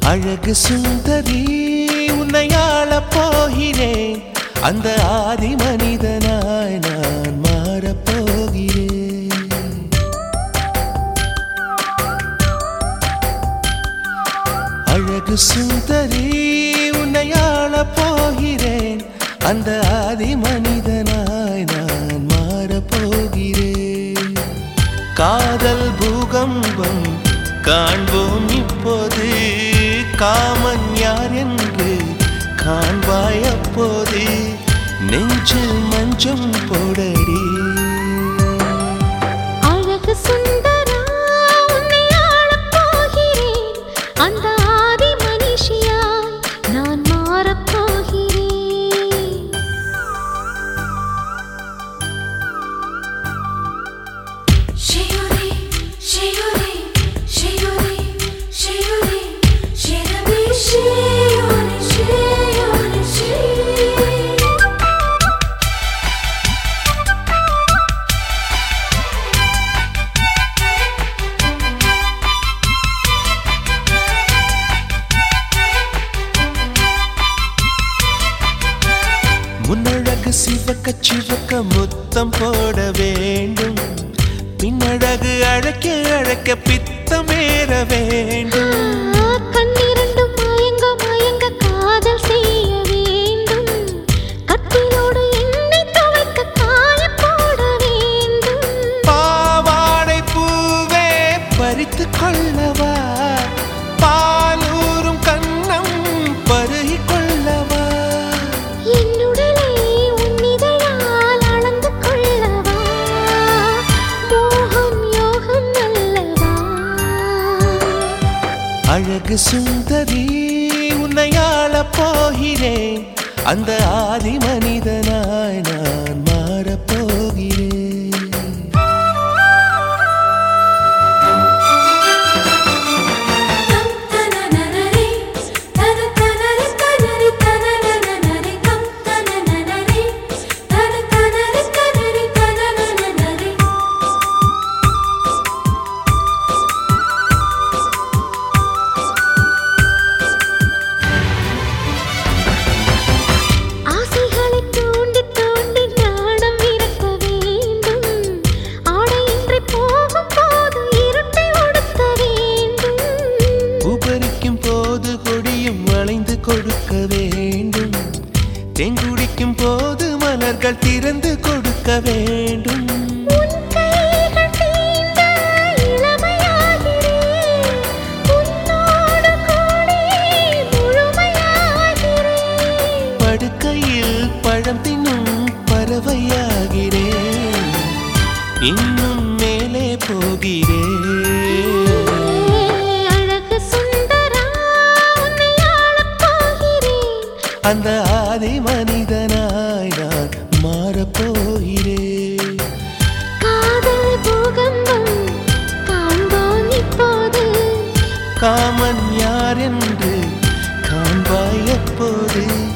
அழகு சுந்தரி உன்னை ஆளப் போகிறேன் அந்த ஆதி மனிதனாய் நான் மாறப் போகிறேன் அழகு சுந்தரி உன்னை ஆளப் போகிறேன் அந்த ஆதி மனிதனாய் நான் மாறப் போகிறேன் காதல் பூகம்பம் காண்போம் இப்போது காமன் யார் என்று காண்பாய் அப்போது நெஞ்சில் மஞ்சம் போடடி அழகு சுந்தரா உன்னை ஆளப் போகிறேன் அந்த ஆதி மனுஷியாய் நான் மாறப் போகிறேன் Shiori, Shiori, Shiori, Shiori, Shirabi, Shiori, Shiori, Shiori. முன்னழகு சிவக்க சிவக்க முத்தம் போட வேண்டும் பின்னழகு அழைக்க அழைக்க பித்தம் ஏற வேண்டும் கண்ணிரண்டும் மயங்க மயங்க காதல் செய்ய வேண்டும் கட்டிலோடு என்னை துவைக்க காய போட வேண்டும் பாவாடை பூவே பறித்து கொள்ளவா பாலூரும் கண்ணம் பருகி கொள்ளவா என்னுடலை உன்னிதழால் அளந்து கொள்ளவா மோகம் யோகம் அல்லவா அழகு சுந்தரி உன்னை ஆளப் போகிறேன் அந்த ஆதி மனிதனாய் நான் மாறப் போகிறேன் Tam tananare, tana tanare tanare tananare, tam tananare, tana tanare tanare tananare. ஆசைகளை தூண்டி தூண்டி ஞானம் இறக்க வேண்டும் ஆடையின்றி போகும் போது இருட்டை ஒடுக்க வேண்டும் உபரிக்கும் போது கொடியும் வளைந்து கொடுக்க வேண்டும் தெங்குடிக்கும் போது மலர்கள் திறந்து கொடுக்க வேண்டும் உன் கைகள் தீண்ட இளமையாகிறேன் உன்னோடு கூடி முழுமையாகிறேன் படுக்கையில் பழம் தின்னும் பறவையாகிறேன் இன்னும் மேலே போகிறேன் அழகு சுந்தரா உன்னை ஆளப் போகிறேன் அந்த ஆதி மனிதனாய் நான் மாறப் போகிறேன் காதல் பூகம்பம் காண்போம் இப்போது காமன் யார் என்று காண்பாய் எப்போது